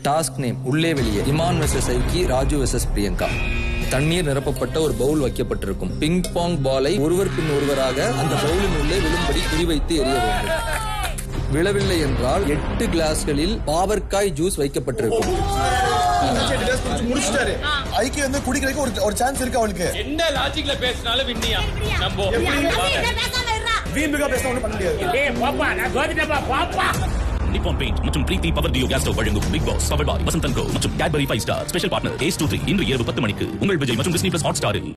task name உள்ளே வெளியே Imman versus Iykki Raju versus Priyanka தண்ணீர் நிரப்பப்பட்ட ஒரு பவுல் வைக்கப்பட்டிருக்கும் பிங் பாங் பாலை ஒருவர் பின் ஒருவராக அந்த பவுலின் உள்ளே விழும்படி குறிவைத்து எறிய வேண்டும் விழவில்லை என்றால் எட்டு கிளாஸ்களில் பாவற்காய் ஜூஸ் வைக்கப்பட்டிருக்கும் முடிச்சிட்டாரு ஐக்கிய வந்து குடிக்கிறதுக்கு ஒரு ஒரு சான்ஸ் இருக்கு அவளுக்கு என்ன லாஜிக்ல பேசினாலும் வின்னியா நம்ம வீம்புக்கா பேச ஒண்ணும் பண்ண முடியாது ஏய் பாப்பா நான் தோத்துட்டேப்பா பாப்பா நிப்பான் பெயிண்ட் மற்றும் Preethi power duo gas stove வழங்கும் Bigg Boss power boy Vasanthan co மற்றும் Cadbury five star special partner ace two three இன்று இரவு பத்து மணிக்கு உங்கள் விஜய் மற்றும் டிஸ்னி பிளஸ் ஹாட் ஸ்டாரில்